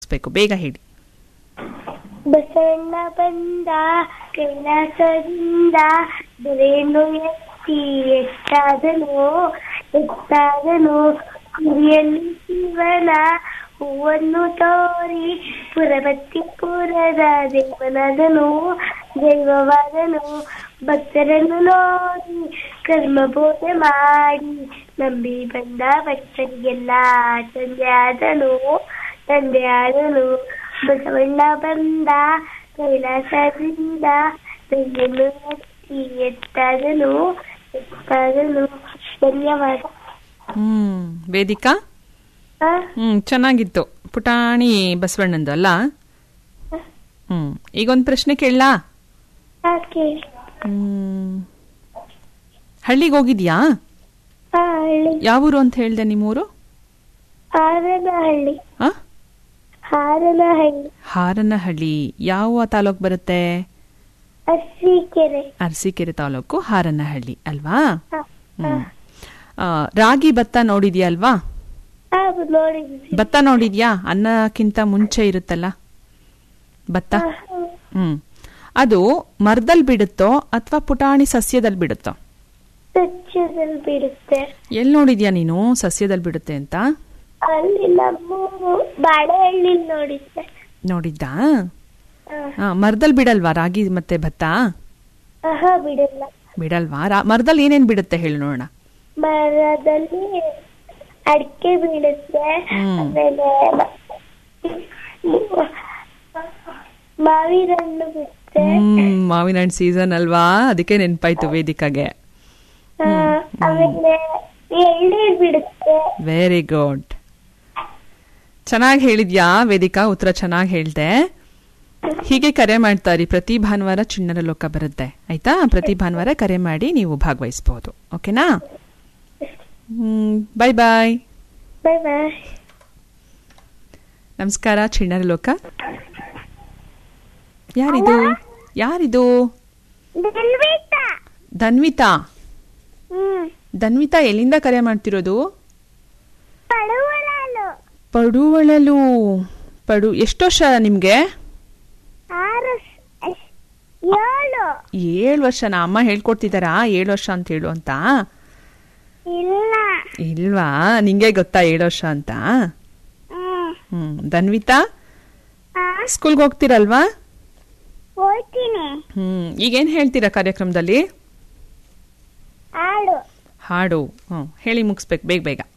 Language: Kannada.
ಮುಗಿಸ್ಬೇಕು ಬೇಗ ಹೇಳಿ ಬಸವಣ್ಣ ಬಂದ ಕೈಲಾಸದಿಂದ ದೊರೆಯನ್ನು ಎತ್ತಿ ಎಷ್ಟಾದನು ಎತ್ತಾದನು ಕುರಿಯಲ್ಲಿ ಶಿವನ ಹೂವನ್ನು ತೋರಿ ಪುರಬತ್ತಿ ಪುರದ ದೇವನಾದನು ದೈವವಾದನು ಭಕ್ತರನ್ನು ನೋಡಿ ಕರ್ಮಬೋಧೆ ಮಾಡಿ ನಂಬಿ ಬಂದ ಭಕ್ತರಿಗೆಲ್ಲ ತಂದೆಯಾದನು ತಂದೆಯಾದನು ಬಸವಣ್ಣ ಬಂದ ಕೈಲಾಸದಿಂದ ತಂದೆಯನ್ನು ಎತ್ತಿ ಎತ್ತಾದನು ಎತ್ತಾದನು ಧನ್ಯವಾದ ಹ್ಮ್ ವೇದಿಕಾ ಆ, ಹ್ಮ್ ಚೆನ್ನಾಗಿತ್ತು ಪುಟಾಣಿ ಬಸವಣ್ಣಂದು ಅಲ್ಲ ಹ್ಮ್ ಈಗೊಂದು ಪ್ರಶ್ನೆ ಕೇಳಲಾ ಆ, ಕೇಳಿ ಹ್ಮ್ ಹಳ್ಳಿಗೆ ಹೋಗಿದ್ಯಾ ಆ ಹಳ್ಳಿ ಯಾವ ಊರು ಅಂತ ಹೇಳ್ದೆ ನಿಮ್ಮೂರು ಹಾರನಹಳ್ಳಿ ಆ ಹಾರನಹಳ್ಳಿ ಹಾರನಹಳ್ಳಿ ಯಾವ ತಾಲೂಕು ಬರುತ್ತೆ ಅರಸೀಕೆರೆ ಅರಸೀಕೆರೆ ತಾಲೂಕು ಹಾರನಹಳ್ಳಿ ಅಲ್ವಾ ಆ, ಆ, ಹ್ಮ್ ಆ, ರಾಗಿ ಭತ್ತ ನೋಡಿದ್ಯಾ ಅಲ್ವಾ ಆ, ನೋಡಿದ್ವಿ ಭತ್ತ ನೋಡಿದ್ಯಾ ಅನ್ನಕ್ಕಿಂತ ಮುಂಚೆ ಇರುತ್ತಲ್ಲ ಭತ್ತ ಆ, ಹ್ಮ್ ಅದು ಮರದಲ್ಲಿ ಬಿಡುತ್ತೋ ಅಥವಾ ಪುಟಾಣಿ ಸಸ್ಯದಲ್ಲಿ ಬಿಡುತ್ತೋ ಸ್ವಚ್ಛದಲ್ಲಿ ಬಿಡುತ್ತೆ ಎಲ್ಲಿ ನೋಡಿದ್ಯಾ ನೀನು ಸಸ್ಯದಲ್ಲಿ ಬಿಡುತ್ತೆ ಅಂತ ಅಲ್ಲಿ ನಮ್ಮ ಬಾಳೆಹಳ್ಳಿ ನೋಡಿದ್ದೆ ನೋಡಿದ್ದಾ ಆ, ಆ, ಮರದಲ್ಲಿ ಬಿಡಲ್ವಾ ರಾಗಿ ಮತ್ತೆ ಭತ್ತ ಆಹಾ ಬಿಡಲ್ಲ ಬಿಡಲ್ವಾ ರಾ- ಮರದಲ್ಲಿ ಏನೇನ್ ಬಿಡುತ್ತೆ ಹೇಳಿ ನೋಡೋಣ ಮರದಲ್ಲಿ ಅಡಿಕೆ ಬೀಳುತ್ತೆ ಹ್ಮ್. ಆಮೇಲೆ ಮ- ಮಾವಿನ ಹಣ್ಣು ಬಿಡುತ್ತೆ ಹ್ಮ್ ಮಾವಿನ ಹಣ್ಣು ಸೀಸನ್ ಅಲ್ವಾ ಅದಕ್ಕೆ ನೆನ್ಪಾಯ್ತು ವೇದಿಕಾಗೆ ಆ, ಆಮೇಲೆ ಎಳ್ನೀರ್ ಬಿಡುತ್ತೆ ವೆರಿ ಗುಡ್ ಚೆನ್ನಾಗಿ ಹೇಳಿದ್ಯಾ ವೇದಿಕಾ ಉತ್ತರ ಚೆನ್ನಾಗಿ ಹೇಳ್ದೆ ಹೀಗೆ ಕರೆ ಮಾಡ್ತಾರಿ ಪ್ರತಿ ಭಾನುವಾರ ಚಿಣ್ಣರ ಲೋಕ ಬರುತ್ತೆ ಆಯ್ತಾ ಪ್ರತಿ ಭಾನುವಾರ ಕರೆ ಮಾಡಿ ನೀವು ಭಾಗವಹಿಸಬಹುದು ಓಕೆನಾ ಹ್ಮ್ ಬಾಯ್ ಬಾಯ್ ಬಾಯ್ ಬಾಯ್ ನಮಸ್ಕಾರ ಚಿಣ್ಣರ ಲೋಕ ಯಾರಿದು ಯಾರಿದು ಧನ್ವಿತಾ ಹ್ಮ್ ಧನ್ವಿತಾ ಎಲ್ಲಿಂದ ಕರೆ ಮಾಡ್ತಿರೋದು ಪಡುವಳಲು ಪಡುವಳಲು ಪಡು ಎಷ್ಟು ವರ್ಷ ನಿಮ್ಗೆ ಆರು ಸ- ಏಳು ಏಳು ವರ್ಷನ ಅಮ್ಮ ಹೇಳ್ಕೊಡ್ತಿದಾರಾ ಏಳು ವರ್ಷ ಅಂತ ಹೇಳು ಅಂತ ಇಲ್ಲ ಇಲ್ವಾ ನಿಂಗೆ ಗೊತ್ತಾ ಏಳು ವರ್ಷ ಅಂತ ಹ್ಮ್ ಹ್ಮ್ ಧನ್ವಿತಾ ಆ, ಸ್ಕೂಲ್ಗೆ ಹೋಗ್ತಿರಲ್ವಾ ಹೋಗ್ತೀನಿ ಹ್ಮ್ ಈಗೇನ್ ಹೇಳ್ತೀರಾ ಕಾರ್ಯಕ್ರಮದಲ್ಲಿ ಆಡು ಹಾಡು ಹ್ಮ್ ಹೇಳಿ ಮುಗಿಸ್ಬೇಕು ಬೇಗ ಬೇಗ